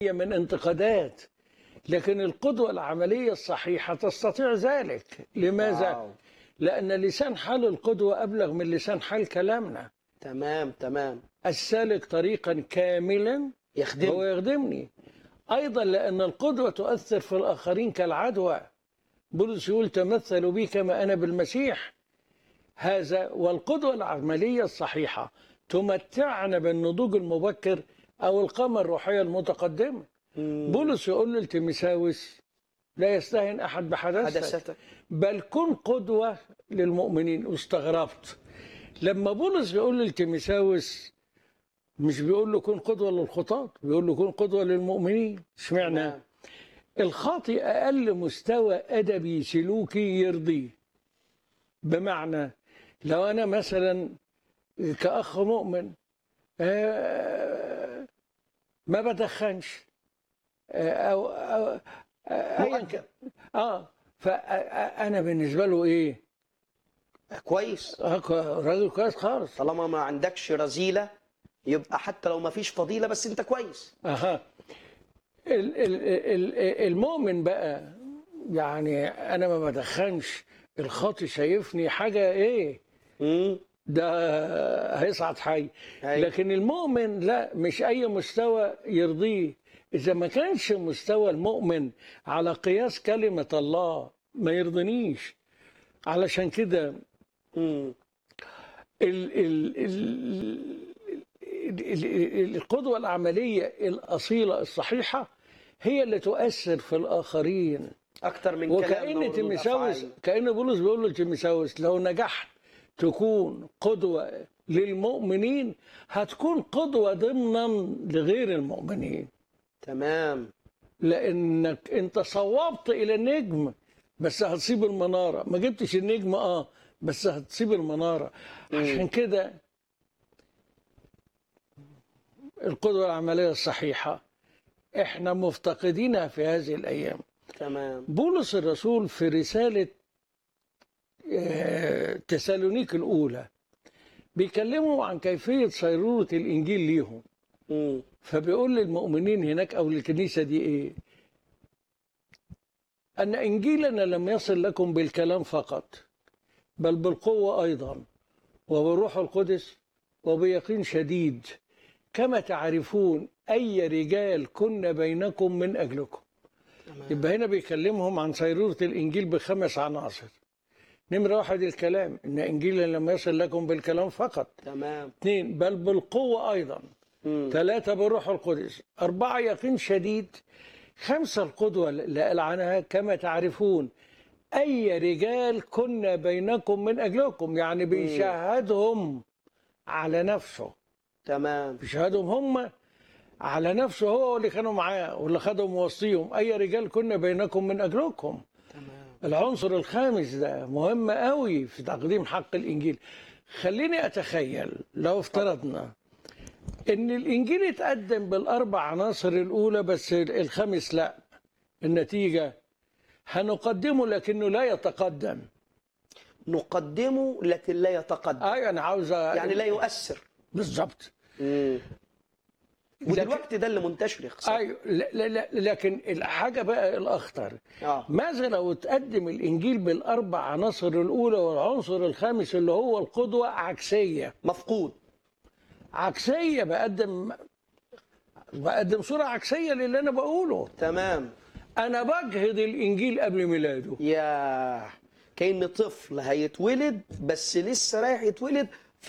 من انتقادات لكن القدوة العملية الصحيحة تستطيع ذلك لماذا؟ واو. لأن لسان حال القدوة أبلغ من لسان حال كلامنا تمام تمام السالك طريقا كاملا هو يخدم يخدمني أيضا لأن القدوة تؤثر في الآخرين كالعدوى بولس يقول تمثلوا بي كما أنا بالمسيح هذا والقدوة العملية الصحيحة تمتعنا بالنضوج المبكر أو القامة الروحية المتقدمة مم. بولس يقول لتيمساوس لا يستهن أحد بحدثك حدثتك بل كن قدوة للمؤمنين واستغربت لما بولس يقول لتيمساوس مش بيقول له كن قدوة للخطاة بيقول له كن قدوة للمؤمنين اشمعنى تمام. الخاطئ أقل مستوى أدبي سلوكي يرضيه بمعنى لو أنا مثلا كأخ مؤمن آه، ما بدخنش آه، أو أو آه، أيا كان اه فأنا بالنسبة له إيه؟ كويس آه، ك- راجل كويس خالص طالما ما عندكش رذيلة يبقى حتى لو ما فيش فضيلة بس انت كويس اها ال- ال- ال- المؤمن بقى يعني انا ما بدخنش الخاطي شايفني حاجه ايه مم. ده هيصعد حي أيوة. لكن المؤمن لا مش اي مستوى يرضيه اذا ما كانش مستوى المؤمن على قياس كلمه الله ما يرضنيش علشان كده مم. ال ال ال ال- ال- القدوة العملية الأصيلة الصحيحة هي اللي تؤثر في الآخرين اكتر من كلام وكأن وردود تيمساوس أفعال. كأن بولس بيقول لتيمساوس لو نجحت تكون قدوة للمؤمنين هتكون قدوة ضمنا لغير المؤمنين تمام لأنك أنت صوبت إلى النجم بس هتصيب المنارة ما جبتش النجم آه بس هتصيب المنارة عشان كده القدوة العملية الصحيحة احنا مفتقدينها في هذه الأيام تمام بولس الرسول في رسالة آه، تسالونيك الأولى بيكلموا عن كيفية صيرورة الإنجيل ليهم مم. فبيقول للمؤمنين هناك أو للكنيسة دي إيه أن إنجيلنا لم يصل لكم بالكلام فقط بل بالقوة أيضا وبالروح القدس وبيقين شديد كما تعرفون أي رجال كنا بينكم من أجلكم تمام يبقى هنا بيكلمهم عن صيرورة الإنجيل بخمس عناصر نمرة واحد الكلام إن إنجيلنا لم يصل لكم بالكلام فقط تمام اثنين بل بالقوة أيضا مم. ثلاثة بالروح القدس أربعة يقين شديد خمسة القدوة اللي قال عنها كما تعرفون أي رجال كنا بينكم من أجلكم يعني بيشهدهم على نفسه تمام بيشهدهم هم على نفسه هو اللي كانوا معاه واللي خدهم وصيهم أي رجال كنا بينكم من أجلكم تمام العنصر الخامس ده مهم قوي في تقديم حق الانجيل خليني اتخيل لو افترضنا ان الانجيل اتقدم بالاربع عناصر الاولى بس الخامس لا النتيجه هنقدمه لكنه لا يتقدم نقدمه لكن لا يتقدم ايوه انا عاوز يعني لا يؤثر بالظبط مم. ودلوقتي ده اللي منتشر يا خسارة. ايوه لا لا لا لكن الحاجه بقى الاخطر اه ماذا لو تقدم الانجيل بالاربع عناصر الاولى والعنصر الخامس اللي هو القدوه عكسيه مفقود عكسيه بقدم بقدم صوره عكسيه للي انا بقوله تمام انا بجهد الانجيل قبل ميلاده يا كأن طفل هيتولد بس لسه رايح يتولد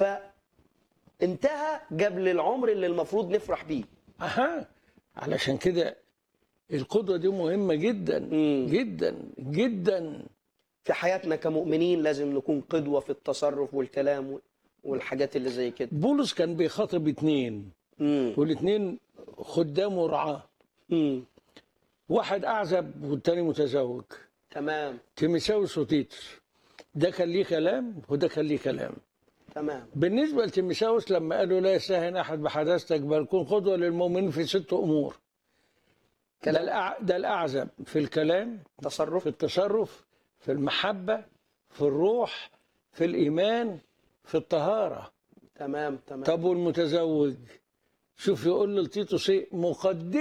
فانتهى قبل العمر اللي المفروض نفرح بيه اها علشان كده القدوه دي مهمه جدا مم. جدا جدا في حياتنا كمؤمنين لازم نكون قدوة في التصرف والكلام والحاجات اللي زي كده بولس كان بيخاطب اتنين مم. والاثنين خدام ورعاه مم. واحد اعزب والتاني متزوج تمام تيمساوس وتيتس ده كان ليه كلام وده كان ليه كلام تمام بالنسبة لتيمساوس لما قالوا لا يستهن أحد بحداثتك بل كن قدوة للمؤمنين في ست أمور ده, كلام الأع... ده الأعزب في الكلام تصرف في التصرف في المحبة في الروح في الإيمان في الطهارة تمام تمام طب والمتزوج شوف يقول لتيتوس إيه مقدم